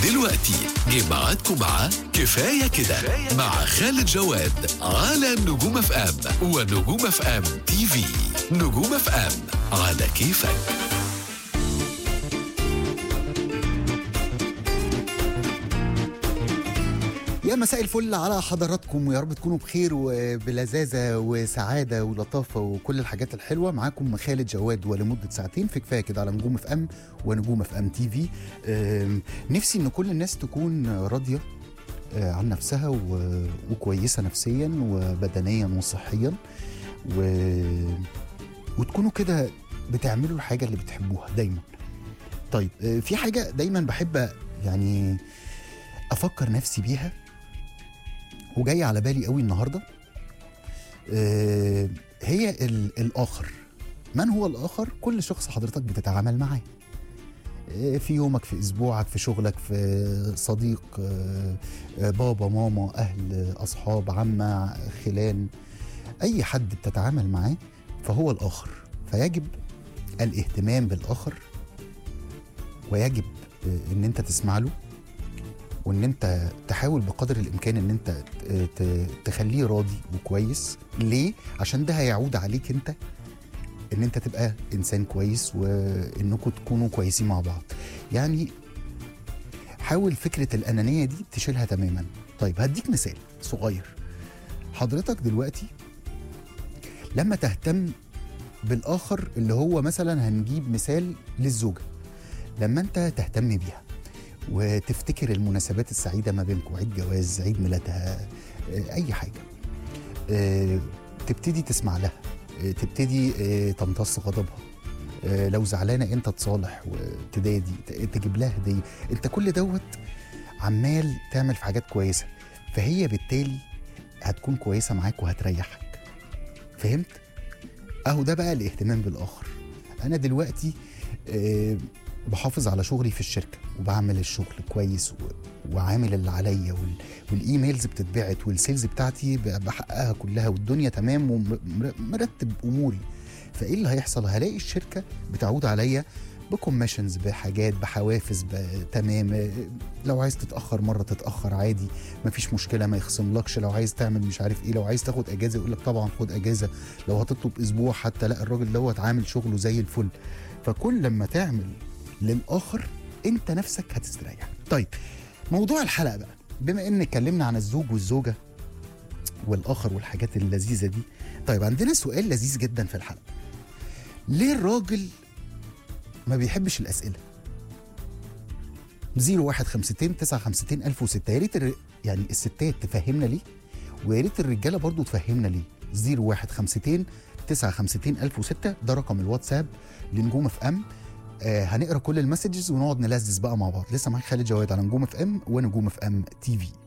دلوقتي جه ميعادكم مع كفاية كده مع خالد جواد على نجوم اف ام ونجوم اف ام تي في نجوم اف ام على كيفك يا مساء الفل على حضراتكم ويا رب تكونوا بخير وبلذاذة وسعادة ولطافة وكل الحاجات الحلوة معاكم خالد جواد ولمدة ساعتين في كفاية كده على نجوم اف ام ونجوم اف ام تي في آم، نفسي ان كل الناس تكون راضية آه، عن نفسها و- وكويسة نفسيا وبدنيا وصحيا و... وتكونوا كده بتعملوا الحاجة اللي بتحبوها دايما طيب آه، في حاجة دايما بحب يعني افكر نفسي بيها وجاي على بالي قوي النهارده آه، هي ال- الاخر من هو الاخر كل شخص حضرتك بتتعامل معاه آه، في يومك في اسبوعك في شغلك في صديق آه، آه، بابا ماما اهل اصحاب عمه خلان اي حد بتتعامل معاه فهو الاخر فيجب الاهتمام بالاخر ويجب آه، ان انت تسمع له وان انت تحاول بقدر الامكان ان انت ت- ت- تخليه راضي وكويس ليه عشان ده هيعود عليك انت ان انت تبقى انسان كويس وانكم تكونوا كويسين مع بعض يعني حاول فكره الانانيه دي تشيلها تماما طيب هديك مثال صغير حضرتك دلوقتي لما تهتم بالاخر اللي هو مثلا هنجيب مثال للزوجه لما انت تهتم بيها وتفتكر المناسبات السعيده ما بينكم عيد جواز عيد ميلادها آه، اي حاجه آه، تبتدي تسمع لها آه، تبتدي آه، تمتص غضبها آه، لو زعلانه انت تصالح وتدادي ت- تجيب لها هديه انت كل دوت عمال تعمل في حاجات كويسه فهي بالتالي هتكون كويسه معاك وهتريحك فهمت اهو ده بقى الاهتمام بالاخر انا دلوقتي آه، بحافظ على شغلي في الشركه وبعمل الشغل كويس و... وعامل اللي عليا وال... والايميلز بتتبعت والسيلز بتاعتي ب- بحققها كلها والدنيا تمام ومرتب اموري فايه اللي هيحصل هلاقي الشركه بتعود عليا بكوميشنز بحاجات بحوافز ب... تمام آه، لو عايز تتاخر مره تتاخر عادي مفيش مشكله ما يخصملكش لو عايز تعمل مش عارف ايه لو عايز تاخد اجازه يقول لك طبعا خد اجازه لو هتطلب اسبوع حتى لا الراجل دوت عامل شغله زي الفل فكل لما تعمل للاخر انت نفسك هتستريح طيب موضوع الحلقه بقى بما ان اتكلمنا عن الزوج والزوجه والاخر والحاجات اللذيذه دي طيب عندنا سؤال لذيذ جدا في الحلقه ليه الراجل ما بيحبش الاسئله 0152 952 1006 يا ريت الر- يعني الستات تفهمنا ليه ويا ريت الرجاله برضو تفهمنا ليه 0152 952 1006 ده رقم الواتساب لنجوم اف ام آه هنقرا كل المسجز ونقعد نلذذ بقى مع بعض لسه معاك خالد جواد على نجوم اف ام ونجوم اف ام تي في